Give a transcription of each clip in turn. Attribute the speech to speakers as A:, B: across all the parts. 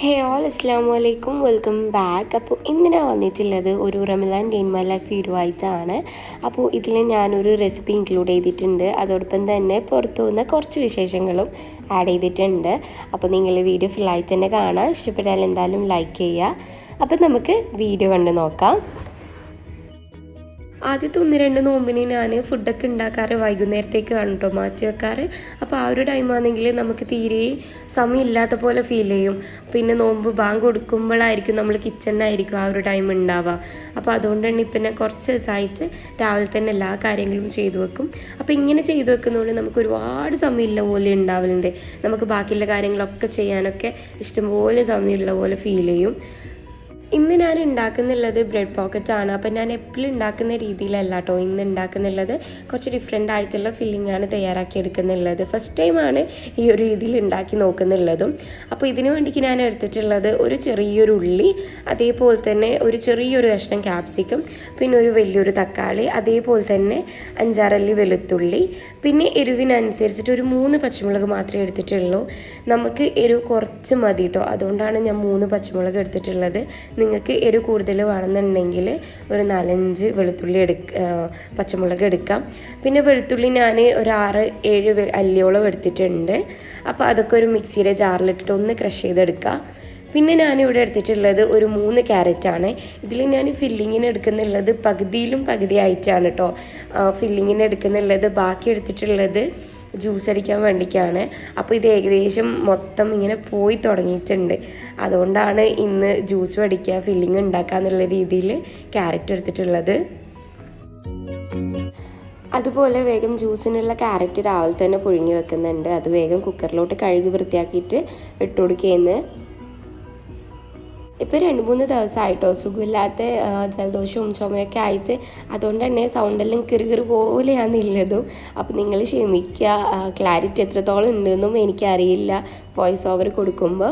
A: ഹേ all അസ്സാം വലൈക്കും welcome back അപ്പോൾ ഇന്ന് ഞാൻ വന്നിട്ടുള്ളത് ഒരു Ramadan day in my life video ആയിട്ടാണ് അപ്പോൾ ഇതിൽ ഞാനൊരു റെസിപ്പി ഇൻക്ലൂഡ് ചെയ്തിട്ടുണ്ട് അതോടൊപ്പം തന്നെ പുറത്തു വന്ന കുറച്ച് വിശേഷങ്ങളും ആഡ് ചെയ്തിട്ടുണ്ട് അപ്പോൾ നിങ്ങൾ വീഡിയോ ഫുള്ളായിട്ട് തന്നെ കാണാം ഇഷ്ടപ്പെട്ടാൽ എന്തായാലും ലൈക്ക് ചെയ്യുക അപ്പോൾ നമുക്ക് വീഡിയോ കണ്ട് നോക്കാം ആദ്യത്തെ ഒന്ന് രണ്ട് നോമ്പിന് ഞാൻ ഫുഡൊക്കെ ഉണ്ടാക്കാറ് വൈകുന്നേരത്തേക്ക് ആണ് കേട്ടോ മാറ്റി വെക്കാറ് അപ്പോൾ ആ ഒരു ടൈം ആണെങ്കിൽ നമുക്ക് തീരെ സമയമില്ലാത്ത പോലെ ഫീൽ ചെയ്യും പിന്നെ നോമ്പ് ബാങ്ക് കൊടുക്കുമ്പോഴായിരിക്കും നമ്മൾ കിച്ചണിലായിരിക്കും ആ ഒരു ടൈം ഉണ്ടാവുക അപ്പോൾ അതുകൊണ്ട് തന്നെ ഇപ്പം ഞാൻ കുറച്ച് ദിവസമായിട്ട് രാവിലെ തന്നെ എല്ലാ കാര്യങ്ങളും ചെയ്തു വെക്കും അപ്പോൾ ഇങ്ങനെ ചെയ്തു വെക്കുന്നതുകൊണ്ട് നമുക്ക് ഒരുപാട് സമയമില്ല പോലെ ഉണ്ടാവലുണ്ട് നമുക്ക് ബാക്കിയുള്ള കാര്യങ്ങളൊക്കെ ചെയ്യാനൊക്കെ ഇഷ്ടംപോലെ സമയമുള്ള പോലെ ഫീൽ ചെയ്യും ഇന്ന് ഞാൻ ഉണ്ടാക്കുന്നുള്ളത് ബ്രെഡ് പോക്കറ്റ് ആണ് അപ്പം ഞാൻ എപ്പോഴും ഉണ്ടാക്കുന്ന രീതിയിലല്ല കേട്ടോ ഇന്ന് ഉണ്ടാക്കുന്നുള്ളത് കുറച്ച് ഡിഫറെൻ്റ് ആയിട്ടുള്ള ഫില്ലിംഗ് ആണ് തയ്യാറാക്കി എടുക്കുന്നുള്ളത് ഫസ്റ്റ് ടൈമാണ് ഈ ഒരു രീതിയിൽ ഉണ്ടാക്കി നോക്കുന്നുള്ളതും അപ്പോൾ ഇതിനു വേണ്ടിക്ക് ഞാൻ എടുത്തിട്ടുള്ളത് ഒരു ചെറിയൊരു ഉള്ളി അതേപോലെ തന്നെ ഒരു ചെറിയൊരു കഷ്ണം ക്യാപ്സിക്കം പിന്നെ ഒരു വലിയൊരു തക്കാളി അതേപോലെ തന്നെ അഞ്ചാറല്ലി വെളുത്തുള്ളി പിന്നെ എരിവിനനുസരിച്ചിട്ട് ഒരു മൂന്ന് പച്ചമുളക് മാത്രമേ എടുത്തിട്ടുള്ളൂ നമുക്ക് എരിവ് കുറച്ച് മതി കേട്ടോ അതുകൊണ്ടാണ് ഞാൻ മൂന്ന് പച്ചമുളക് എടുത്തിട്ടുള്ളത് നിങ്ങൾക്ക് എരിവ് കൂടുതൽ വേണമെന്നുണ്ടെങ്കിൽ ഒരു നാലഞ്ച് വെളുത്തുള്ളി എടുക്ക പച്ചമുളക് എടുക്കാം പിന്നെ വെളുത്തുള്ളി ഞാൻ ഒരു ആറ് ഏഴ് അല്ലിയോളം എടുത്തിട്ടുണ്ട് അപ്പോൾ അതൊക്കെ ഒരു മിക്സിയുടെ ജാറിലിട്ടിട്ട് ഒന്ന് ക്രഷ് ചെയ്തെടുക്കാം പിന്നെ ഞാനിവിടെ എടുത്തിട്ടുള്ളത് ഒരു മൂന്ന് ക്യാരറ്റാണ് ഇതിൽ ഞാൻ ഫില്ലിങ്ങിന് എടുക്കുന്നുള്ളത് പകുതിയിലും പകുതിയായിട്ടാണ് കേട്ടോ ഫില്ലിങ്ങിന് എടുക്കുന്നുള്ളത് ബാക്കി എടുത്തിട്ടുള്ളത് ജ്യൂസ് അടിക്കാൻ വേണ്ടിയിട്ടാണ് അപ്പോൾ ഇത് ഏകദേശം മൊത്തം ഇങ്ങനെ പോയി തുടങ്ങിയിട്ടുണ്ട് അതുകൊണ്ടാണ് ഇന്ന് ജ്യൂസ് അടിക്കുക ഫില്ലിങ് ഉണ്ടാക്കുക എന്നുള്ള രീതിയിൽ ക്യാരറ്റ് എടുത്തിട്ടുള്ളത് അതുപോലെ വേഗം ജ്യൂസിനുള്ള ക്യാരറ്റ് രാവിലെ തന്നെ പുഴുങ്ങി വെക്കുന്നുണ്ട് അത് വേഗം കുക്കറിലോട്ട് കഴുകി വൃത്തിയാക്കിയിട്ട് ഇട്ട് കൊടുക്കുകയെന്ന് ഇപ്പോൾ രണ്ട് മൂന്ന് ദിവസമായിട്ടോ സുഖമില്ലാത്ത ജലദോഷവും ചുമയൊക്കെ ആയിട്ട് അതുകൊണ്ട് തന്നെ സൗണ്ടെല്ലാം കിറുകിറ് പോലെയാണ് ഉള്ളതും അപ്പോൾ നിങ്ങൾ ക്ഷമിക്കുക ക്ലാരിറ്റി എത്രത്തോളം ഉണ്ടെന്നും എനിക്കറിയില്ല വോയിസ് ഓവർ കൊടുക്കുമ്പോൾ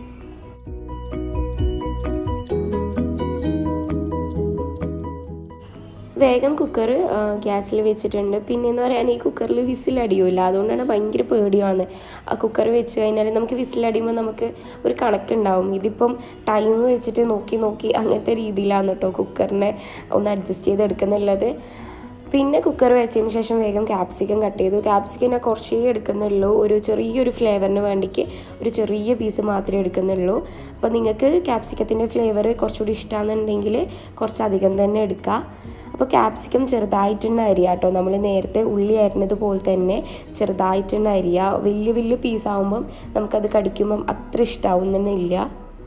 A: വേഗം കുക്കർ ഗ്യാസിൽ വെച്ചിട്ടുണ്ട് പിന്നെയെന്ന് പറയാൻ ഈ കുക്കറിൽ വിസിലടിയൂല അതുകൊണ്ടാണ് ഭയങ്കര പേടിയാണ് ആ കുക്കർ വെച്ച് കഴിഞ്ഞാൽ നമുക്ക് വിസിലടിയുമ്പോൾ നമുക്ക് ഒരു കണക്കുണ്ടാവും ഇതിപ്പം ടൈം വെച്ചിട്ട് നോക്കി നോക്കി അങ്ങനത്തെ രീതിയിലാണ് കേട്ടോ കുക്കറിനെ ഒന്ന് അഡ്ജസ്റ്റ് ചെയ്തെടുക്കുന്നുള്ളത് പിന്നെ കുക്കർ വെച്ചതിന് ശേഷം വേഗം ക്യാപ്സിക്കം കട്ട് ചെയ്തു ക്യാപ്സിക്കം ഞാൻ കുറച്ചേ എടുക്കുന്നുള്ളൂ ഒരു ചെറിയൊരു ഫ്ലേവറിന് വേണ്ടിക്ക് ഒരു ചെറിയ പീസ് മാത്രമേ എടുക്കുന്നുള്ളൂ അപ്പോൾ നിങ്ങൾക്ക് ക്യാപ്സിക്കത്തിൻ്റെ ഫ്ലേവർ കുറച്ചുകൂടി ഇഷ്ടമാണെന്നുണ്ടെങ്കിൽ കുറച്ചധികം തന്നെ എടുക്കുക അപ്പോൾ ക്യാപ്സിക്കം ചെറുതായിട്ടുള്ള അരിയ കേട്ടോ നമ്മൾ നേരത്തെ ഉള്ളി അരിഞ്ഞത് പോലെ തന്നെ ചെറുതായിട്ടുള്ള അരിയ വലിയ വലിയ പീസാകുമ്പം നമുക്കത് കടിക്കുമ്പം അത്ര ഇഷ്ടമാവുന്നില്ല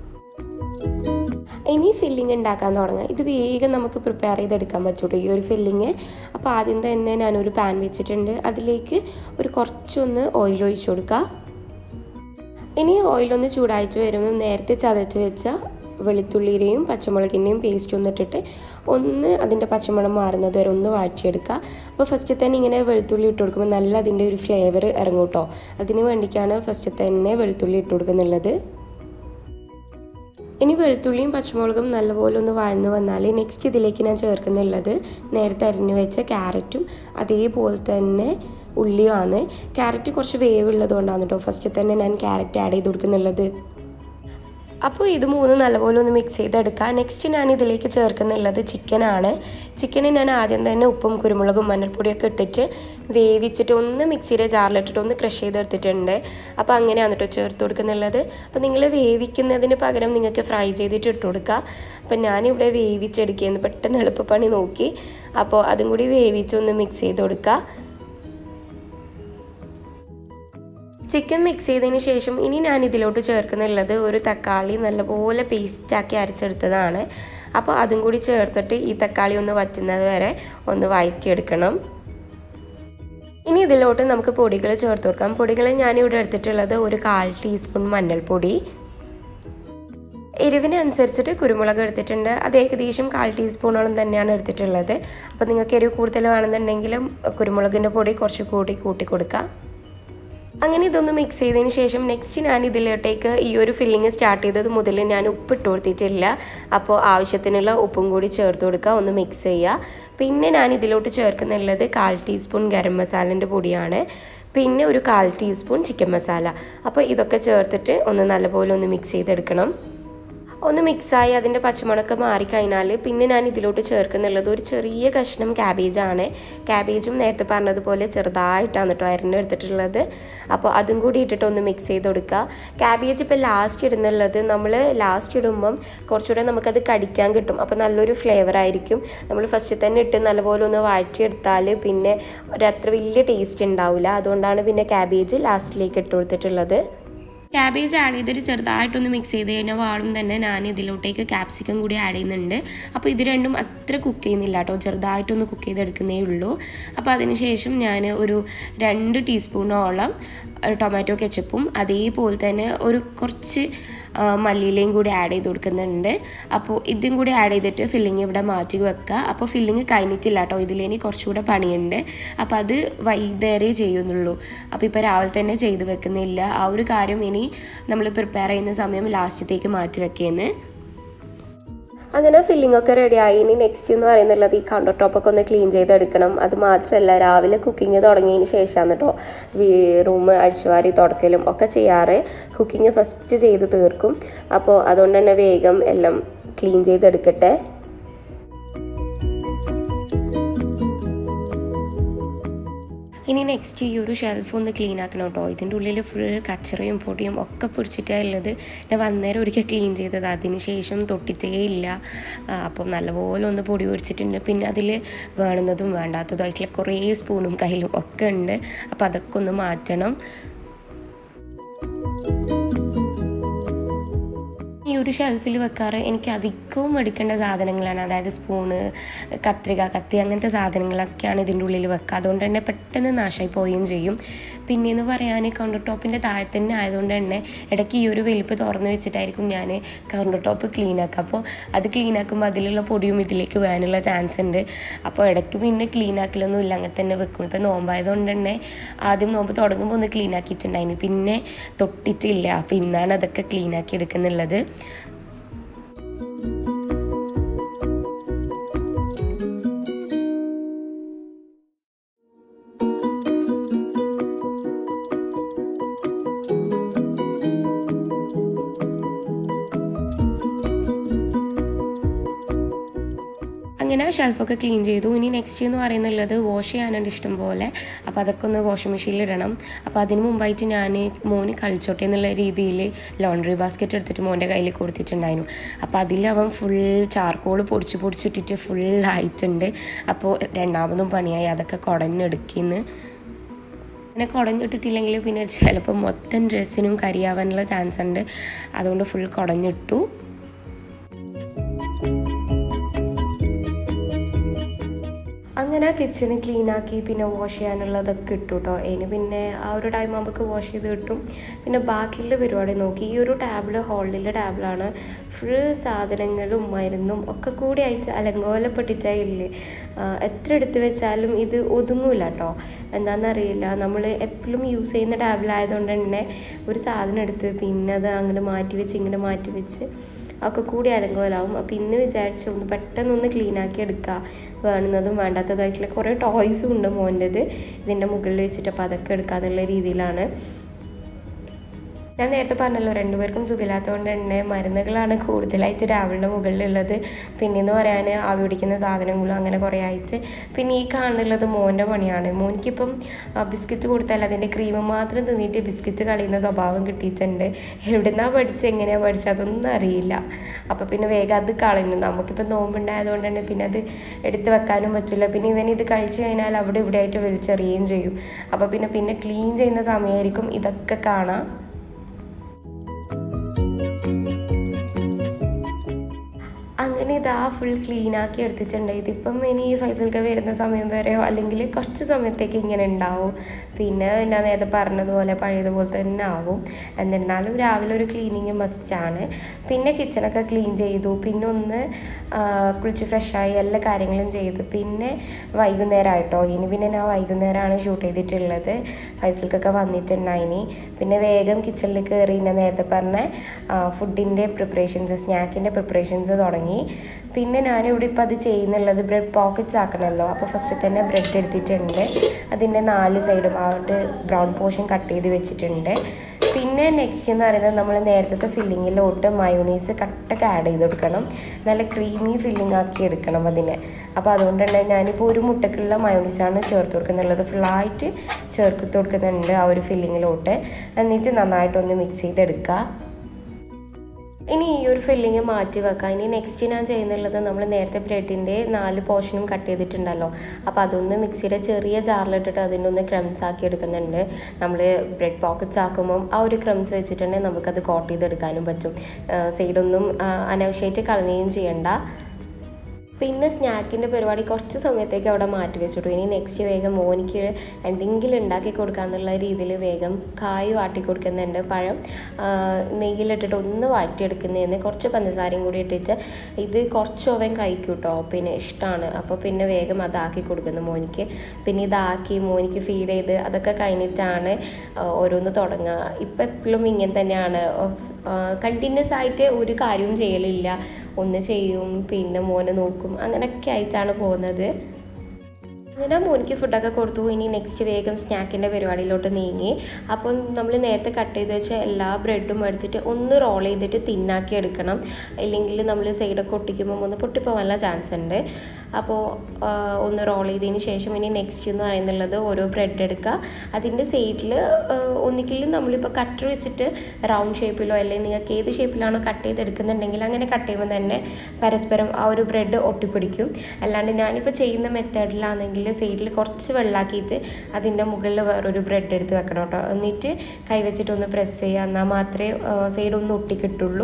A: ഇനി ഫില്ലിങ് ഉണ്ടാക്കാൻ തുടങ്ങാം ഇത് വേഗം നമുക്ക് പ്രിപ്പയർ ചെയ്തെടുക്കാൻ പറ്റുള്ളൂ ഈ ഒരു ഫില്ലിങ് അപ്പോൾ ആദ്യം തന്നെ ഞാനൊരു പാൻ വെച്ചിട്ടുണ്ട് അതിലേക്ക് ഒരു കുറച്ചൊന്ന് ഓയിൽ ഒഴിച്ചു കൊടുക്കുക ഇനി ഓയിലൊന്ന് ചൂടായിട്ട് വരുമ്പോൾ നേരത്തെ ചതച്ച് വെച്ച വെളുത്തുള്ളിയുടെയും പച്ചമുളകിൻ്റെയും പേസ്റ്റ് ഒന്നിട്ടിട്ട് ഒന്ന് അതിൻ്റെ പച്ചമണം മാറുന്നത് വരെ ഒന്ന് വാഴ്ചയെടുക്കുക അപ്പോൾ ഫസ്റ്റ് തന്നെ ഇങ്ങനെ വെളുത്തുള്ളി ഇട്ട് കൊടുക്കുമ്പോൾ നല്ല അതിൻ്റെ ഒരു ഫ്ലേവർ ഇറങ്ങും കേട്ടോ അതിന് വേണ്ടിയിട്ടാണ് ഫസ്റ്റ് തന്നെ വെളുത്തുള്ളി ഇട്ട് കൊടുക്കുന്നുള്ളത് ഇനി വെളുത്തുള്ളിയും പച്ചമുളകും നല്ലപോലെ ഒന്ന് വഴന്ന് വന്നാൽ നെക്സ്റ്റ് ഇതിലേക്ക് ഞാൻ ചേർക്കുന്നുള്ളത് നേരത്തെ അരിഞ്ഞു വെച്ച ക്യാരറ്റും അതേപോലെ തന്നെ ഉള്ളിയുമാണ് ക്യാരറ്റ് കുറച്ച് വേവുള്ളത് കൊണ്ടാണ് കേട്ടോ ഫസ്റ്റ് തന്നെ ഞാൻ ക്യാരറ്റ് ആഡ് ചെയ്ത് കൊടുക്കുന്നുള്ളത് അപ്പോൾ ഇത് മൂന്നും നല്ലപോലെ ഒന്ന് മിക്സ് ചെയ്തെടുക്കുക നെക്സ്റ്റ് ഞാൻ ഇതിലേക്ക് ചേർക്കുന്നുള്ളത് ചിക്കനാണ് ചിക്കന് ഞാൻ ആദ്യം തന്നെ ഉപ്പും കുരുമുളകും മഞ്ഞൾപ്പൊടിയൊക്കെ ഇട്ടിട്ട് വേവിച്ചിട്ട് ഒന്ന് മിക്സിയുടെ ജാറിലിട്ടിട്ട് ഒന്ന് ക്രഷ് ചെയ്തെടുത്തിട്ടുണ്ട് അപ്പോൾ അങ്ങനെയാണ് കേട്ടോ ചേർത്ത് കൊടുക്കുന്നുള്ളത് അപ്പോൾ നിങ്ങൾ വേവിക്കുന്നതിന് പകരം നിങ്ങൾക്ക് ഫ്രൈ ചെയ്തിട്ട് ഇട്ട് കൊടുക്കുക അപ്പോൾ ഞാനിവിടെ വേവിച്ചെടുക്കുകയെന്ന് പെട്ടെന്ന് എളുപ്പപ്പണി നോക്കി അപ്പോൾ അതും കൂടി വേവിച്ചൊന്ന് മിക്സ് ചെയ്ത് കൊടുക്കുക ചിക്കൻ മിക്സ് ചെയ്തതിന് ശേഷം ഇനി ഞാൻ ഇതിലോട്ട് ചേർക്കുന്നുള്ളത് ഒരു തക്കാളി നല്ലപോലെ പേസ്റ്റാക്കി അരച്ചെടുത്തതാണ് അപ്പോൾ അതും കൂടി ചേർത്തിട്ട് ഈ തക്കാളി ഒന്ന് വറ്റുന്നത് വരെ ഒന്ന് വഴറ്റിയെടുക്കണം ഇനി ഇതിലോട്ട് നമുക്ക് പൊടികൾ ചേർത്ത് കൊടുക്കാം പൊടികൾ ഞാനിവിടെ എടുത്തിട്ടുള്ളത് ഒരു കാൽ ടീസ്പൂൺ മഞ്ഞൾപ്പൊടി എരിവിനനുസരിച്ചിട്ട് കുരുമുളക് എടുത്തിട്ടുണ്ട് അത് ഏകദേശം കാൽ ടീസ്പൂണോളം തന്നെയാണ് എടുത്തിട്ടുള്ളത് അപ്പോൾ നിങ്ങൾക്ക് എരിവ് കൂടുതൽ വേണമെന്നുണ്ടെങ്കിലും കുരുമുളകിൻ്റെ പൊടി കുറച്ച് കൂടി കൂട്ടി കൊടുക്കാം അങ്ങനെ ഇതൊന്ന് മിക്സ് ചെയ്തതിന് ശേഷം നെക്സ്റ്റ് ഞാൻ ഇതിലോട്ടേക്ക് ഈ ഒരു ഫില്ലിങ് സ്റ്റാർട്ട് ചെയ്തത് മുതൽ ഞാൻ ഉപ്പ് ഇട്ട് കൊടുത്തിട്ടില്ല അപ്പോൾ ആവശ്യത്തിനുള്ള ഉപ്പും കൂടി ചേർത്ത് കൊടുക്കുക ഒന്ന് മിക്സ് ചെയ്യുക പിന്നെ ഞാൻ ഇതിലോട്ട് ചേർക്കുന്നുള്ളത് കാൽ ടീസ്പൂൺ ഗരം മസാലൻ്റെ പൊടിയാണ് പിന്നെ ഒരു കാൽ ടീസ്പൂൺ ചിക്കൻ മസാല അപ്പോൾ ഇതൊക്കെ ചേർത്തിട്ട് ഒന്ന് നല്ലപോലെ ഒന്ന് മിക്സ് ചെയ്തെടുക്കണം ഒന്ന് മിക്സായി അതിൻ്റെ പച്ചമുളക് മാറിക്കഴിഞ്ഞാൽ പിന്നെ ഞാൻ ഇതിലോട്ട് ചേർക്കുന്നുള്ളത് ഒരു ചെറിയ കഷ്ണം ക്യാബേജാണ് ക്യാബേജും നേരത്തെ പറഞ്ഞതുപോലെ ചെറുതായിട്ടാണ് കേട്ടോ അരിഞ്ഞെടുത്തിട്ടുള്ളത് അപ്പോൾ അതും കൂടി ഇട്ടിട്ട് ഒന്ന് മിക്സ് ചെയ്ത് കൊടുക്കുക ക്യാബേജ് ഇപ്പോൾ ലാസ്റ്റ് ഇടുന്നുള്ളത് നമ്മൾ ലാസ്റ്റ് ഇടുമ്പം കുറച്ചുകൂടെ നമുക്കത് കടിക്കാൻ കിട്ടും അപ്പോൾ നല്ലൊരു ഫ്ലേവർ ആയിരിക്കും നമ്മൾ ഫസ്റ്റ് തന്നെ ഇട്ട് നല്ലപോലെ ഒന്ന് വഴറ്റിയെടുത്താൽ പിന്നെ ഒരു അത്ര വലിയ ടേസ്റ്റ് ഉണ്ടാവില്ല അതുകൊണ്ടാണ് പിന്നെ ക്യാബേജ് ലാസ്റ്റിലേക്ക് ഇട്ട് കൊടുത്തിട്ടുള്ളത് ക്യാബേജ് ആഡ് ചെയ്തിട്ട് ചെറുതായിട്ടൊന്ന് മിക്സ് ചെയ്ത് കഴിഞ്ഞാൽ വാടും തന്നെ ഞാൻ ഇതിലോട്ടേക്ക് ക്യാപ്സിക്കം കൂടി ആഡ് ചെയ്യുന്നുണ്ട് അപ്പോൾ ഇത് രണ്ടും അത്ര കുക്ക് ചെയ്യുന്നില്ല കേട്ടോ ചെറുതായിട്ടൊന്ന് കുക്ക് ചെയ്തെടുക്കുന്നേ ഉള്ളൂ അപ്പോൾ അതിനുശേഷം ഞാൻ ഒരു രണ്ട് ടീസ്പൂണോളം ടൊമാറ്റോ കെച്ചപ്പും അതേപോലെ തന്നെ ഒരു കുറച്ച് മല്ലിയിലയും കൂടി ആഡ് ചെയ്ത് കൊടുക്കുന്നുണ്ട് അപ്പോൾ ഇതും കൂടി ആഡ് ചെയ്തിട്ട് ഫില്ലിങ് ഇവിടെ മാറ്റി വെക്കുക അപ്പോൾ ഫില്ലിങ് കഴിഞ്ഞിട്ടില്ല കേട്ടോ ഇതിലിനി കുറച്ചുകൂടെ പണിയുണ്ട് അപ്പോൾ അത് വൈകുന്നേരേ ചെയ്യുന്നുള്ളൂ അപ്പോൾ ഇപ്പോൾ രാവിലെ തന്നെ ചെയ്ത് വെക്കുന്നില്ല ആ ഒരു കാര്യം ഇനി നമ്മൾ പ്രിപ്പയർ ചെയ്യുന്ന സമയം ലാസ്റ്റത്തേക്ക് മാറ്റി വെക്കുന്നത് അങ്ങനെ ഫില്ലിംഗ് ഒക്കെ റെഡിയായി ഇനി നെക്സ്റ്റ് എന്ന് പറയുന്നുള്ളത് ഈ കൗണ്ടർ ടോപ്പൊക്കെ ഒന്ന് ക്ലീൻ ചെയ്തെടുക്കണം അത് മാത്രമല്ല രാവിലെ കുക്കിംഗ് തുടങ്ങിയതിന് ശേഷമാണ് കേട്ടോ റൂം അഴിച്ചുവാരി തുടക്കലും ഒക്കെ ചെയ്യാറ് കുക്കിംഗ് ഫസ്റ്റ് ചെയ്ത് തീർക്കും അപ്പോൾ അതുകൊണ്ട് തന്നെ വേഗം എല്ലാം ക്ലീൻ ചെയ്തെടുക്കട്ടെ ഇനി നെക്സ്റ്റ് ഈ ഒരു ഷെൽഫ് ഒന്ന് ക്ലീൻ ആക്കണം കേട്ടോ ഇതിൻ്റെ ഉള്ളിൽ ഫുൾ കച്ചറയും പൊടിയും ഒക്കെ പിടിച്ചിട്ടാണ് ഉള്ളത് ഞാൻ വന്നേരം ഒരിക്കൽ ക്ലീൻ ചെയ്തത് അതിന് ശേഷം തൊട്ടിട്ടേ ഇല്ല അപ്പം നല്ലപോലെ ഒന്ന് പൊടി പിടിച്ചിട്ടുണ്ട് പിന്നെ അതിൽ വേണ്ടുന്നതും വേണ്ടാത്തതുമായിട്ടുള്ള കുറേ സ്പൂണും കയ്യിലും ഒക്കെ ഉണ്ട് അപ്പോൾ അതൊക്കെ ഒന്ന് മാറ്റണം ഈ ഒരു ഷെൽഫിൽ വെക്കാറ് എനിക്ക് അധികവും എടുക്കേണ്ട സാധനങ്ങളാണ് അതായത് സ്പൂണ് കത്രിക കത്തി അങ്ങനത്തെ സാധനങ്ങളൊക്കെയാണ് ഇതിൻ്റെ ഉള്ളിൽ വെക്കുക അതുകൊണ്ട് തന്നെ പെട്ടെന്ന് നാശമായി പോവുകയും ചെയ്യും പിന്നെയെന്ന് പറയാൻ കൗണ്ടർ ടോപ്പിൻ്റെ താഴെ തന്നെ ആയതുകൊണ്ട് തന്നെ ഇടയ്ക്ക് ഈ ഒരു വലിപ്പ് തുറന്ന് വെച്ചിട്ടായിരിക്കും ഞാൻ കൗണ്ടർ ടോപ്പ് ക്ലീൻ ആക്കുക അപ്പോൾ അത് ക്ലീൻ ആക്കുമ്പോൾ അതിലുള്ള പൊടിയും ഇതിലേക്ക് വരാനുള്ള ചാൻസ് ഉണ്ട് അപ്പോൾ ഇടയ്ക്ക് പിന്നെ ക്ലീൻ ആക്കലൊന്നും ഇല്ല അങ്ങനെ തന്നെ വെക്കും ഇപ്പോൾ നോമ്പായതുകൊണ്ട് തന്നെ ആദ്യം നോമ്പ് തുടങ്ങുമ്പോൾ ഒന്ന് ക്ലീൻ ആക്കിയിട്ടുണ്ടായിരുന്നു പിന്നെ തൊട്ടിട്ടില്ല അപ്പോൾ ഇന്നാണ് അതൊക്കെ ക്ലീൻ ആക്കി എടുക്കുന്നുള്ളത് അങ്ങനെ ഷെൽഫൊക്കെ ക്ലീൻ ചെയ്തു ഇനി നെക്സ്റ്റ് എന്ന് പറയുന്നുള്ളത് വാഷ് ചെയ്യാനുണ്ട് ഇഷ്ടം പോലെ അപ്പോൾ അതൊക്കെ ഒന്ന് വാഷിംഗ് മെഷീനിൽ ഇടണം അപ്പോൾ അതിന് മുമ്പായിട്ട് ഞാൻ മോന് കളിച്ചോട്ടെ എന്നുള്ള രീതിയിൽ ലോണ്ടറി ബാസ്ക്കറ്റ് എടുത്തിട്ട് മോൻ്റെ കയ്യിൽ കൊടുത്തിട്ടുണ്ടായിരുന്നു അപ്പോൾ അതിൽ അവൻ ഫുൾ ചാർക്കോൾ പൊടിച്ച് പൊടിച്ചിട്ടിട്ട് ഫുൾ ആയിട്ടുണ്ട് അപ്പോൾ രണ്ടാമതും പണിയായി അതൊക്കെ കുടഞ്ഞെടുക്കുന്നു അങ്ങനെ കുടഞ്ഞിട്ടിട്ടില്ലെങ്കിൽ പിന്നെ ചിലപ്പോൾ മൊത്തം ഡ്രസ്സിനും കരിയാവാനുള്ള ചാൻസ് ഉണ്ട് അതുകൊണ്ട് ഫുൾ കുടഞ്ഞിട്ടു അങ്ങനെ കിച്ചണ് ക്ലീൻ ആക്കി പിന്നെ വാഷ് ചെയ്യാനുള്ളതൊക്കെ ഇട്ടു കേട്ടോ അതിന് പിന്നെ ആ ഒരു ടൈം ആകുമ്പോൾ വാഷ് ചെയ്ത് കിട്ടും പിന്നെ ബാക്കിയുള്ള പരിപാടി നോക്കി ഈ ഒരു ടാബിൾ ഹോളിലെ ടാബിളാണ് ഫുൾ സാധനങ്ങളും മരുന്നും ഒക്കെ കൂടി അയച്ച് അലങ്കോലപ്പെട്ടിട്ടായില്ലേ എത്ര എടുത്തു വെച്ചാലും ഇത് ഒതുങ്ങൂല കേട്ടോ എന്താണെന്നറിയില്ല നമ്മൾ എപ്പോഴും യൂസ് ചെയ്യുന്ന ടാബിളായതുകൊണ്ട് തന്നെ ഒരു സാധനം എടുത്ത് പിന്നെ അത് അങ്ങോട്ട് മാറ്റി വെച്ച് ഇങ്ങനെ മാറ്റി വെച്ച് ഒക്കെ കൂടി അലങ്കോലാവും അപ്പോൾ ഇന്ന് വിചാരിച്ചു ഒന്ന് പെട്ടെന്നൊന്ന് ക്ലീൻ ആക്കി എടുക്കുക വേണ്ടുന്നതും വേണ്ടാത്തതായിട്ടുള്ള കുറേ ടോയ്സും ഉണ്ട് മോൻ്റെത് ഇതിൻ്റെ മുകളിൽ വെച്ചിട്ട് അപ്പോൾ അതൊക്കെ എടുക്കാന്നുള്ള രീതിയിലാണ് ഞാൻ നേരത്തെ പറഞ്ഞല്ലോ രണ്ടുപേർക്കും സുഖമില്ലാത്തതുകൊണ്ട് തന്നെ മരുന്നുകളാണ് കൂടുതലായിട്ട് രാവിലെ മുകളിലുള്ളത് പിന്നെയെന്ന് പറയാൻ ആവി പിടിക്കുന്ന സാധനങ്ങളും അങ്ങനെ കുറേ ആയിട്ട് പിന്നെ ഈ കാണുന്നുള്ളത് മോൻ്റെ പണിയാണ് മോനിക്കിപ്പം ബിസ്ക്കറ്റ് കൊടുത്താൽ അതിൻ്റെ ക്രീം മാത്രം തിന്നിട്ട് ബിസ്ക്കറ്റ് കളയുന്ന സ്വഭാവം കിട്ടിയിട്ടുണ്ട് എവിടുന്നാണ് പഠിച്ച് എങ്ങനെയാണ് പഠിച്ചത് അതൊന്നും അറിയില്ല അപ്പോൾ പിന്നെ വേഗം അത് കളയുന്നു നമുക്കിപ്പോൾ നോമ്പുണ്ടായതുകൊണ്ട് തന്നെ പിന്നെ അത് എടുത്ത് വെക്കാനും പറ്റില്ല പിന്നെ ഇവൻ ഇത് കഴിച്ചു കഴിഞ്ഞാൽ അവിടെ ഇവിടെ ആയിട്ട് വലിച്ചെറിയുകയും ചെയ്യും അപ്പോൾ പിന്നെ പിന്നെ ക്ലീൻ ചെയ്യുന്ന സമയമായിരിക്കും ഇതൊക്കെ കാണാം അങ്ങനെ ഇതാ ഫുൾ ക്ലീൻ ആക്കി എടുത്തിട്ടുണ്ട് ഇതിപ്പം ഇനി ഫൈസൽക്ക് വരുന്ന സമയം വരെയോ അല്ലെങ്കിൽ കുറച്ച് സമയത്തേക്ക് ഇങ്ങനെ ഉണ്ടാവും പിന്നെ ഞാൻ നേരത്തെ പറഞ്ഞതുപോലെ പഴയതുപോലെ തന്നെ ആവും എന്നിരുന്നാലും രാവിലെ ഒരു ക്ലീനിങ് മസ്റ്റാണ് പിന്നെ കിച്ചണൊക്കെ ക്ലീൻ ചെയ്തു പിന്നെ ഒന്ന് ആ, കുളിച്ച് ഫ്രഷായി എല്ലാ കാര്യങ്ങളും ചെയ്തു പിന്നെ വൈകുന്നേരമായിട്ടോ ഇനി പിന്നെ ഞാൻ വൈകുന്നേരമാണ് ഷൂട്ട് ചെയ്തിട്ടുള്ളത് ഫൈസൽക്കൊക്കെ വന്നിട്ടുണ്ടായിനി പിന്നെ വേഗം കിച്ചണിൽ കയറി ഞാൻ നേരത്തെ പറഞ്ഞ ഫുഡിൻ്റെ പ്രിപ്പറേഷൻസ് സ്നാക്കിൻ്റെ പ്രിപ്പറേഷൻസ് തുടങ്ങി പിന്നെ ഞാനിവിടെ ഇപ്പോൾ അത് ചെയ്യുന്നുള്ളത് ബ്രെഡ് പോക്കറ്റ്സ് ആക്കണമല്ലോ അപ്പോൾ ഫസ്റ്റ് തന്നെ ബ്രെഡ് എടുത്തിട്ടുണ്ട് അതിൻ്റെ നാല് സൈഡും അവിടെ ബ്രൗൺ പോർഷൻ കട്ട് ചെയ്ത് വെച്ചിട്ടുണ്ട് പിന്നെ നെക്സ്റ്റ് എന്ന് പറയുന്നത് നമ്മൾ നേരത്തെ ഫില്ലിങ്ങിലോട്ട് മയോണീസ് കട്ടൊക്കെ ആഡ് ചെയ്ത് കൊടുക്കണം നല്ല ക്രീമി ഫില്ലിംഗ് ആക്കി എടുക്കണം അതിനെ അപ്പോൾ അതുകൊണ്ട് തന്നെ ഞാനിപ്പോൾ ഒരു മുട്ടക്കുള്ള മയോണീസാണ് ചേർത്ത് കൊടുക്കുന്നുള്ളത് ഫുള്ളായിട്ട് ചേർത്ത് കൊടുക്കുന്നുണ്ട് ആ ഒരു ഫില്ലിങ്ങിലോട്ട് എന്നിട്ട് നന്നായിട്ടൊന്ന് മിക്സ് ചെയ്തെടുക്കുക ഇനി ഈ ഒരു ഫില്ലിങ് മാറ്റി വെക്കാം ഇനി നെക്സ്റ്റ് ഞാൻ ചെയ്യുന്നുള്ളത് നമ്മൾ നേരത്തെ ബ്രെഡിൻ്റെ നാല് പോർഷനും കട്ട് ചെയ്തിട്ടുണ്ടല്ലോ അപ്പോൾ അതൊന്ന് മിക്സിയുടെ ചെറിയ ജാറിലിട്ടിട്ട് അതിൻ്റെ ഒന്ന് ക്രംസ് ആക്കി എടുക്കുന്നുണ്ട് നമ്മൾ ബ്രെഡ് പോക്കറ്റ്സ് ആക്കുമ്പം ആ ഒരു ക്രംസ് വെച്ചിട്ടുണ്ടെങ്കിൽ നമുക്കത് കോട്ട് ചെയ്തെടുക്കാനും പറ്റും സൈഡൊന്നും അനാവശ്യമായിട്ട് കളയുകയും ചെയ്യണ്ട പിന്നെ സ്നാക്കിൻ്റെ പരിപാടി കുറച്ച് സമയത്തേക്ക് അവിടെ മാറ്റി വെച്ചിട്ടു ഇനി നെക്സ്റ്റ് വേഗം മോനിക്ക് എന്തെങ്കിലും ഉണ്ടാക്കി കൊടുക്കാന്നുള്ള രീതിയിൽ വേഗം കായ് വാട്ടി കൊടുക്കുന്നുണ്ട് പഴം ആ, നെയ്യിലിട്ടിട്ട് ഒന്ന് വാട്ടിയെടുക്കുന്നതിന് കുറച്ച് പഞ്ചസാരയും കൂടി ഇട്ടിട്ട് ഇത് കുറച്ച് അവൻ കഴിക്കും കേട്ടോ പിന്നെ ഇഷ്ടമാണ് അപ്പോൾ പിന്നെ വേഗം അതാക്കി കൊടുക്കുന്നു മോനിക്ക് പിന്നെ ഇതാക്കി മോനിക്ക് ഫീഡ് ചെയ്ത് അതൊക്കെ കഴിഞ്ഞിട്ടാണ് ആ, ഓരോന്ന് തുടങ്ങുക ഇപ്പം എപ്പോഴും ഇങ്ങനെ തന്നെയാണ് കണ്ടിന്യൂസ് ആയിട്ട് ഒരു കാര്യവും ചെയ്യലില്ല ഒന്ന് ചെയ്യും പിന്നെ മോനെ നോക്കും അങ്ങനെയൊക്കെ ആയിട്ടാണ് പോകുന്നത് അങ്ങനെ മോനിക്ക് ഫുഡൊക്കെ കൊടുത്തു ഇനി നെക്സ്റ്റ് വേഗം സ്നാക്കിൻ്റെ പരിപാടിയിലോട്ട് നീങ്ങി അപ്പം നമ്മൾ നേരത്തെ കട്ട് ചെയ്ത് വെച്ച എല്ലാ ബ്രെഡും എടുത്തിട്ട് ഒന്ന് റോൾ ചെയ്തിട്ട് തിന്നാക്കി എടുക്കണം ഇല്ലെങ്കിൽ നമ്മൾ സൈഡൊക്കെ ഒട്ടിക്കുമ്പോൾ ഒന്ന് പൊട്ടിപ്പോകാനുള്ള ചാൻസ് ഉണ്ട് അപ്പോൾ ആ, ഒന്ന് റോൾ ചെയ്തതിന് ശേഷം ഇനി നെക്സ്റ്റ് എന്ന് പറയുന്നുള്ളത് ഓരോ ബ്രെഡ് എടുക്കുക അതിൻ്റെ സൈഡിൽ ഒന്നിക്കിൽ നമ്മളിപ്പോൾ കട്ടർ വെച്ചിട്ട് റൗണ്ട് ഷേപ്പിലോ അല്ലെങ്കിൽ നിങ്ങൾക്ക് ഏത് ഷേപ്പിലാണോ കട്ട് ചെയ്തെടുക്കുന്നുണ്ടെങ്കിൽ അങ്ങനെ കട്ട് ചെയ്യുമ്പോൾ തന്നെ പരസ്പരം ആ ഒരു ബ്രെഡ് ഒട്ടിപ്പിടിക്കും അല്ലാണ്ട് ഞാനിപ്പോൾ ചെയ്യുന്ന മെത്തേഡിലാണെങ്കിൽ സൈഡിൽ കുറച്ച് വെള്ളമാക്കിയിട്ട് അതിൻ്റെ മുകളിൽ വേറൊരു ബ്രെഡ് എടുത്ത് വെക്കണം കേട്ടോ എന്നിട്ട് കൈ വെച്ചിട്ട് ഒന്ന് പ്രസ് ചെയ്യുക എന്നാൽ മാത്രമേ സൈഡ് ഒന്ന് ഒട്ടിക്കിട്ടുള്ളൂ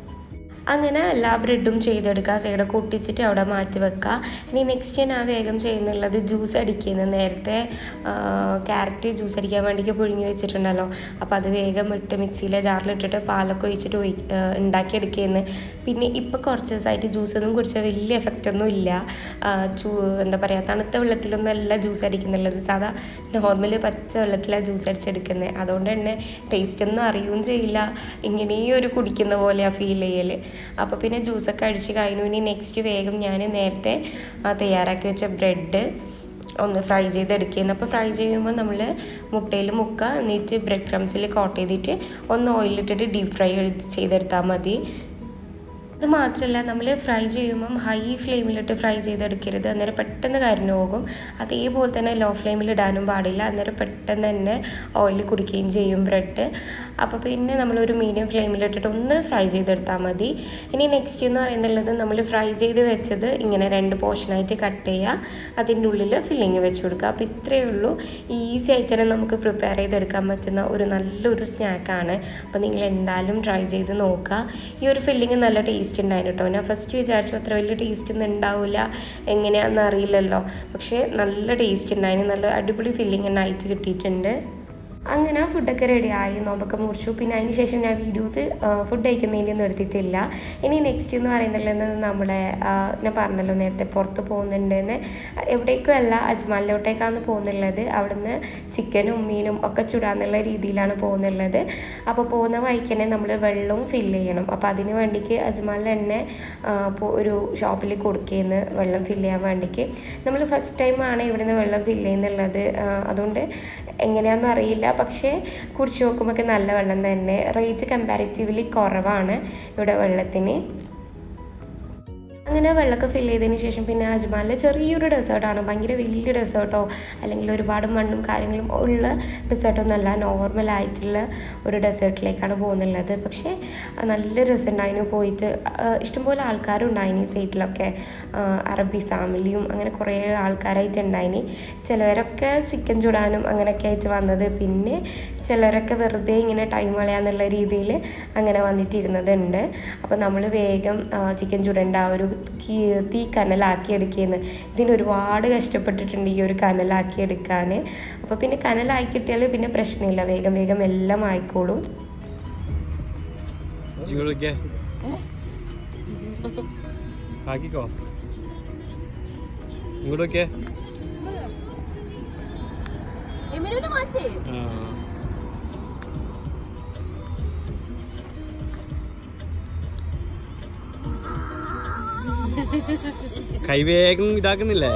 A: അങ്ങനെ എല്ലാ ബ്രെഡും ചെയ്തെടുക്കുക സൈഡൊക്കെ ഒട്ടിച്ചിട്ട് അവിടെ മാറ്റി വെക്കുക ഇനി നെക്സ്റ്റ് ഞാൻ വേഗം ചെയ്യുന്നുള്ളത് ജ്യൂസ് അടിക്കുന്നത് നേരത്തെ ക്യാരറ്റ് ജ്യൂസ് അടിക്കാൻ വേണ്ടിയിട്ട് പുഴുങ്ങി വെച്ചിട്ടുണ്ടല്ലോ അപ്പോൾ അത് വേഗം ഇട്ട് മിക്സിയിലെ ജാറിലിട്ടിട്ട് പാലൊക്കെ ഒഴിച്ചിട്ട് ഒഴി ഉണ്ടാക്കിയെടുക്കുന്നത് പിന്നെ ഇപ്പോൾ കുറച്ച് ദിവസമായിട്ട് ജ്യൂസൊന്നും കുടിച്ചാൽ വലിയ എഫക്റ്റ് ഒന്നും ഇല്ല ആ, ചൂ എന്താ പറയുക തണുത്ത വെള്ളത്തിലൊന്നും അല്ല ജ്യൂസ് അടിക്കുന്നുള്ളത് സാധാ നോർമൽ പച്ച വെള്ളത്തിലാണ് ജ്യൂസ് അടിച്ചെടുക്കുന്നത് അതുകൊണ്ട് തന്നെ ടേസ്റ്റ് ഒന്നും അറിയുകയും ചെയ്യില്ല ഇങ്ങനെ ഒരു കുടിക്കുന്ന പോലെയാണ് ഫീൽ ചെയ്യൽ അപ്പോൾ പിന്നെ ജ്യൂസൊക്കെ അടിച്ച് കഴിഞ്ഞു ഇനി നെക്സ്റ്റ് വേഗം ഞാൻ നേരത്തെ ആ, തയ്യാറാക്കി വെച്ച ബ്രെഡ് ഒന്ന് ഫ്രൈ ചെയ്തെടുക്കുന്നത് അപ്പോൾ ഫ്രൈ ചെയ്യുമ്പോൾ നമ്മൾ മുട്ടയിൽ മുക്കുക എന്നിട്ട് ബ്രെഡ് ക്രംസിൽ കോട്ട് ചെയ്തിട്ട് ഒന്ന് ഓയിലിട്ടിട്ട് ഡീപ്പ് ഫ്രൈ ചെയ്തെടുത്താൽ മതി ഇത് മാത്രമല്ല നമ്മൾ ഫ്രൈ ചെയ്യുമ്പം ഹൈ ഫ്ലെയിമിലിട്ട് ഫ്രൈ ചെയ്തെടുക്കരുത് അന്നേരം പെട്ടെന്ന് കരിഞ്ഞു പോകും അതേപോലെ തന്നെ ലോ ഫ്ലെയിമിൽ ഇടാനും പാടില്ല അന്നേരം പെട്ടെന്ന് തന്നെ ഓയിൽ കുടിക്കുകയും ചെയ്യും ബ്രെഡ് അപ്പോൾ പിന്നെ നമ്മളൊരു മീഡിയം ഫ്ലെയിമിലിട്ടിട്ട് ഒന്ന് ഫ്രൈ ചെയ്തെടുത്താൽ മതി ഇനി നെക്സ്റ്റ് എന്ന് പറയുന്നുള്ളത് നമ്മൾ ഫ്രൈ ചെയ്ത് വെച്ചത് ഇങ്ങനെ രണ്ട് പോർഷനായിട്ട് കട്ട് ചെയ്യുക അതിൻ്റെ ഉള്ളിൽ ഫില്ലിങ് വെച്ച് കൊടുക്കുക അപ്പോൾ ഇത്രയേ ഉള്ളൂ ഈസി ആയിട്ട് തന്നെ നമുക്ക് പ്രിപ്പയർ ചെയ്തെടുക്കാൻ പറ്റുന്ന ഒരു നല്ലൊരു സ്നാക്കാണ് അപ്പോൾ നിങ്ങൾ എന്തായാലും ട്രൈ ചെയ്ത് നോക്കുക ഈ ഒരു ഫില്ലിങ് നല്ല ടേസ്റ്റ് ഉണ്ടായിരുന്നു കേട്ടോ ഞാൻ ഫസ്റ്റ് വിചാരിച്ചു അത്ര വലിയ ടേസ്റ്റ് ഒന്നും ഉണ്ടാവില്ല എങ്ങനെയാണെന്ന് അറിയില്ലല്ലോ പക്ഷേ നല്ല ടേസ്റ്റ് ഉണ്ടായിരുന്നു നല്ല അടിപൊളി ഫില്ലിങ് തന്നെ അയച്ച് കിട്ടിയിട്ടുണ്ട് അങ്ങനെ ഫുഡൊക്കെ റെഡിയായി നോമ്പൊക്കെ മുറിച്ചു പിന്നെ അതിന് ശേഷം ഞാൻ വീഡിയോസ് ഫുഡ് കഴിക്കുന്നതിൻ്റെ ഒന്നും എടുത്തിട്ടില്ല ഇനി നെക്സ്റ്റ് എന്ന് പറയുന്നത് നമ്മുടെ ആ, ഞാൻ പറഞ്ഞല്ലോ നേരത്തെ പുറത്ത് പോകുന്നുണ്ടെന്ന് എവിടേക്കും അല്ല അജ്മാലിലോട്ടേക്കാണ് പോകുന്നുള്ളത് അവിടുന്ന് ചിക്കനും മീനും ഒക്കെ ചുടാന്നുള്ള രീതിയിലാണ് പോകുന്നുള്ളത് അപ്പോൾ പോകുന്ന വഴിക്ക് തന്നെ നമ്മൾ വെള്ളവും ഫില്ല് ചെയ്യണം അപ്പോൾ അതിന് വേണ്ടിക്ക് അജ്മാലിൽ തന്നെ ആ, ഇപ്പോൾ ഒരു ഷോപ്പിൽ കൊടുക്കുകയെന്ന് വെള്ളം ഫില്ല് ചെയ്യാൻ വേണ്ടിക്ക് നമ്മൾ ഫസ്റ്റ് ടൈമാണ് ഇവിടുന്ന് വെള്ളം ഫില്ല് ചെയ്യുന്നുള്ളത് ആ, അതുകൊണ്ട് എങ്ങനെയാണെന്ന് അറിയില്ല പക്ഷേ കുടിച്ച് നോക്കുമ്പോൾ നല്ല വെള്ളം തന്നെ റേറ്റ് കമ്പാരിറ്റീവ്ലി കുറവാണ് ഇവിടെ വെള്ളത്തിന് അങ്ങനെ വെള്ളമൊക്കെ ഫില്ല് ചെയ്തതിന് ശേഷം പിന്നെ അജ്മാലിലെ ചെറിയൊരു ഡെസേർട്ടാണ് ഭയങ്കര വലിയ ഡെസേർട്ടോ അല്ലെങ്കിൽ ഒരുപാട് മണ്ണും കാര്യങ്ങളും ഉള്ള ഡെസേർട്ടൊന്നുമല്ല നോർമൽ ആയിട്ടുള്ള ഒരു ഡെസേർട്ടിലേക്കാണ് പോകുന്നുള്ളത് പക്ഷേ ആ, നല്ല രസമുണ്ടായിരുന്നു പോയിട്ട് ആ, ഇഷ്ടംപോലെ ആൾക്കാരും ഉണ്ടായിനി ഈ സൈറ്റിലൊക്കെ ആ, അറബി ഫാമിലിയും അങ്ങനെ കുറേ ആൾക്കാരായിട്ട് ഉണ്ടായിനി ചിലവരൊക്കെ ചിക്കൻ ചുടാനും അങ്ങനെയൊക്കെ ആയിട്ട് വന്നത് പിന്നെ ചിലരൊക്കെ വെറുതെ ഇങ്ങനെ ടൈം കളയാന്നുള്ള രീതിയിൽ അങ്ങനെ വന്നിട്ടിരുന്നതുണ്ട് അപ്പോൾ നമ്മൾ വേഗം ചിക്കൻ ചുടേണ്ട ആ ഒരു കീ- തീ കനലാക്കി എടുക്കുന്നത് ഇതിന് ഒരുപാട് കഷ്ടപ്പെട്ടിട്ടുണ്ട് ഈ ഒരു കനലാക്കി എടുക്കാൻ അപ്പോൾ പിന്നെ കനലാക്കി കിട്ടിയാൽ പിന്നെ പ്രശ്നമില്ല വേഗം വേഗം എല്ലാം ആയിക്കോളും
B: ഇങ്ങോട്ട് നോക്കിയേ ആക്കിക്കോ ഇങ്ങോട്ട് നോക്കിയേ
C: എമിനോട് മാറ്റേ
B: ആ. കൈ വേഗം ഇതാക്കുന്നില്ലേ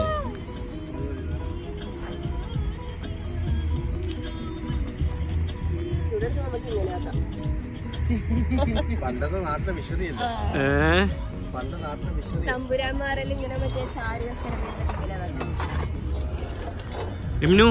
C: ചൂടെടുത്ത് നമുക്ക് ഇങ്ങനെ ആക്കാം
D: പണ്ടത്തെ നാട്ടിലെ വിശറിയില്ല
B: ഏ
D: പണ്ട് നാട്ടിലെ വിശറി
C: തമ്പുരാന്മാരെല്ലാം ഇങ്ങനെ മറ്റേ ചാരി കസേരയിലൊക്കെ ഇങ്ങനെ അതാക്കാം.
B: എമിനു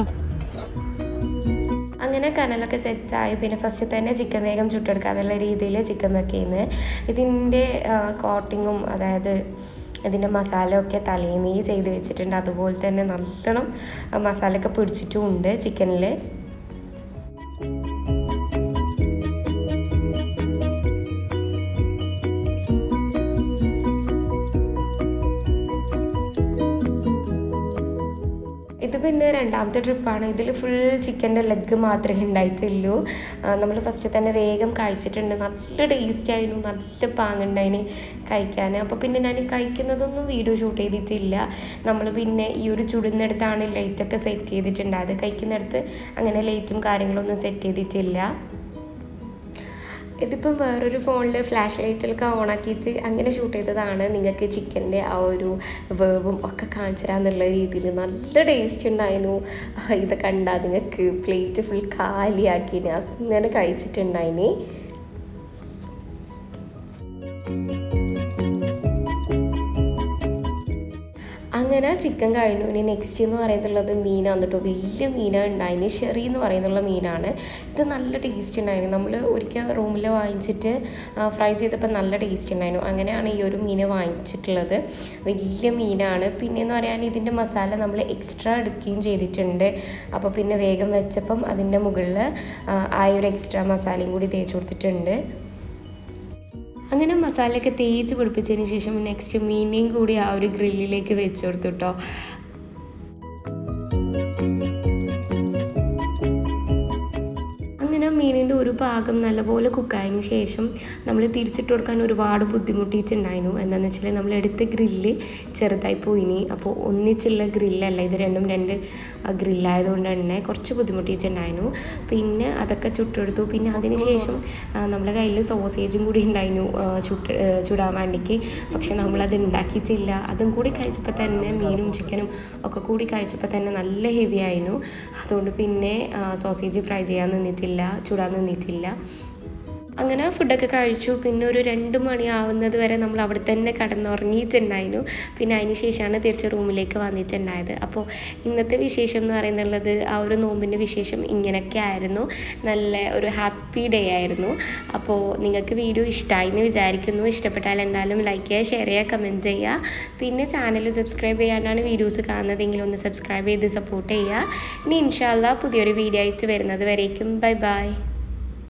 A: അങ്ങനെ കനലൊക്കെ സെറ്റായി പിന്നെ ഫസ്റ്റ് തന്നെ ചിക്കൻ വേഗം ചുട്ടെടുക്കാന്നുള്ള രീതിയിൽ ചിക്കൻ വെക്കുന്നത് ഇതിൻ്റെ കോട്ടിങ്ങും അതായത് ഇതിൻ്റെ മസാല ഒക്കെ തലേന്നേ ചെയ്ത് വെച്ചിട്ടുണ്ട് അതുപോലെ തന്നെ നല്ലോണം മസാലയൊക്കെ പിടിച്ചിട്ടും ഉണ്ട് ചിക്കനിൽ ഇത് പിന്നെ രണ്ടാമത്തെ ട്രിപ്പാണ് ഇതിൽ ഫുൾ ചിക്കൻ്റെ ലെഗ് മാത്രമേ ഉണ്ടായിട്ടുള്ളൂ നമ്മൾ ഫസ്റ്റ് തന്നെ വേഗം കഴിച്ചിട്ടുണ്ട് നല്ല ടേസ്റ്റ് ആയിരുന്നു നല്ല പാങ്ങുണ്ടായിന് കഴിക്കാൻ അപ്പോൾ പിന്നെ ഞാൻ ഈ കഴിക്കുന്നതൊന്നും വീഡിയോ ഷൂട്ട് ചെയ്തിട്ടില്ല നമ്മൾ പിന്നെ ഈ ഒരു ചുടുന്നിടത്താണ് ലൈറ്റൊക്കെ സെറ്റ് ചെയ്തിട്ടുണ്ട് അത് കഴിക്കുന്നിടത്ത് അങ്ങനെ ലൈറ്റും കാര്യങ്ങളൊന്നും സെറ്റ് ചെയ്തിട്ടില്ല ഇതിപ്പം വേറൊരു ഫോണിൽ ഫ്ലാഷ് ലൈറ്റിലൊക്കെ ഓണാക്കിയിട്ട് അങ്ങനെ ഷൂട്ട് ചെയ്തതാണ് നിങ്ങൾക്ക് ചിക്കൻ്റെ ആ ഒരു വേവും ഒക്കെ കാണിച്ചു തരാന്നുള്ള രീതിയിൽ നല്ല ടേസ്റ്റ് ഉണ്ടായിരുന്നു ഇത് കണ്ടാൽ നിങ്ങൾക്ക് പ്ലേറ്റ് ഫുൾ കാലിയാക്കി ഞാൻ അങ്ങനെ കഴിച്ചിട്ടുണ്ടായിനി അങ്ങനെ ചിക്കൻ കഴിഞ്ഞു ഇനി നെക്സ്റ്റ് എന്ന് പറയുന്നുള്ളത് മീനാണ് കേട്ടോ വലിയ മീനാണ് ഉണ്ടായിന് ഷെറി എന്ന് പറയുന്നുള്ള മീനാണ് ഇത് നല്ല ടേസ്റ്റ് ഉണ്ടായിരുന്നു നമ്മൾ ഒരിക്കൽ റൂമിൽ വാങ്ങിച്ചിട്ട് ഫ്രൈ ചെയ്തപ്പോൾ നല്ല ടേസ്റ്റ് ഉണ്ടായിരുന്നു അങ്ങനെയാണ് ഈ ഒരു മീൻ വാങ്ങിച്ചിട്ടുള്ളത് വലിയ മീനാണ് പിന്നെയെന്ന് പറയാൻ ഇതിൻ്റെ മസാല നമ്മൾ എക്സ്ട്രാ എടുക്കുകയും ചെയ്തിട്ടുണ്ട് അപ്പോൾ പിന്നെ വേഗം വെച്ചപ്പം അതിൻ്റെ മുകളിൽ ആ ഒരു എക്സ്ട്രാ മസാലയും കൂടി തേച്ച് കൊടുത്തിട്ടുണ്ട് അങ്ങനെ മസാലയൊക്കെ തേച്ച് പിടിപ്പിച്ചതിന് ശേഷം നെക്സ്റ്റ് മീനിനെയും കൂടി ആ ഒരു ഗ്രില്ലിലേക്ക് വെച്ച് കൊടുത്തു കേട്ടോ അങ്ങനെ മീനിൻ്റെ ഒരു ഭാഗം നല്ലപോലെ കുക്കായതിന് ശേഷം നമ്മൾ തിരിച്ചിട്ട് കൊടുക്കാൻ ഒരുപാട് ബുദ്ധിമുട്ടിയിട്ടുണ്ടായിരുന്നു എന്താണെന്ന് വെച്ചാൽ നമ്മൾ എടുത്ത ഗ്രില്ല് ചെറുതായി പോയിനി അപ്പോൾ ഒന്നിച്ചുള്ള ഗ്രില്ലല്ല ഇത് രണ്ടും രണ്ട് ഗ്രില്ലായതുകൊണ്ട് തന്നെ കുറച്ച് ബുദ്ധിമുട്ടിയിട്ടുണ്ടായിരുന്നു പിന്നെ അതൊക്കെ ചുട്ടെടുത്തു പിന്നെ അതിന് ശേഷം ആ, നമ്മളെ കയ്യിൽ സോസേജും കൂടി ഉണ്ടായിരുന്നു ആ, ചുട്ട് ആ, ചുടാൻ വേണ്ടിക്ക് പക്ഷെ നമ്മളത് ഉണ്ടാക്കിയിട്ടില്ല അതും കൂടി കഴിച്ചപ്പോൾ തന്നെ മീനും ചിക്കനും ഒക്കെ കൂടി കഴിച്ചപ്പോൾ തന്നെ നല്ല ഹെവി ആയിരുന്നു അതുകൊണ്ട് പിന്നെ സോസേജ് ഫ്രൈ ചെയ്യാൻ നിന്നിട്ടില്ല ചുടാൻ നിന്നിട്ടില്ല അങ്ങനെ ഫുഡൊക്കെ കഴിച്ചു പിന്നെ ഒരു രണ്ട് മണി ആവുന്നത് വരെ നമ്മൾ അവിടെ തന്നെ കടന്നുറങ്ങിയിട്ടുണ്ടായിരുന്നു പിന്നെ അതിന് ശേഷമാണ് തിരിച്ച് റൂമിലേക്ക് വന്നിട്ടുണ്ടായത് അപ്പോൾ ഇന്നത്തെ വിശേഷം എന്ന് പറയുന്നുള്ളത് ആ ഒരു നോമ്പിൻ്റെ വിശേഷം ഇങ്ങനെയൊക്കെ ആയിരുന്നു നല്ല ഒരു ഹാപ്പി ഡേ ആയിരുന്നു അപ്പോൾ നിങ്ങൾക്ക് വീഡിയോ ഇഷ്ടമായി എന്ന് വിചാരിക്കുന്നു ഇഷ്ടപ്പെട്ടാൽ എന്തായാലും ലൈക്ക് ചെയ്യുക ഷെയർ ചെയ്യുക കമൻറ്റ് ചെയ്യുക പിന്നെ ചാനൽ സബ്സ്ക്രൈബ് ചെയ്യാനാണ് വീഡിയോസ് കാണുന്നതെങ്കിൽ ഒന്ന് സബ്സ്ക്രൈബ് ചെയ്ത് സപ്പോർട്ട് ചെയ്യുക ഇനി ഇൻഷാല്ല പുതിയൊരു വീഡിയോ ആയിട്ട് വരുന്നത് വരേക്കും ബൈ ബൈ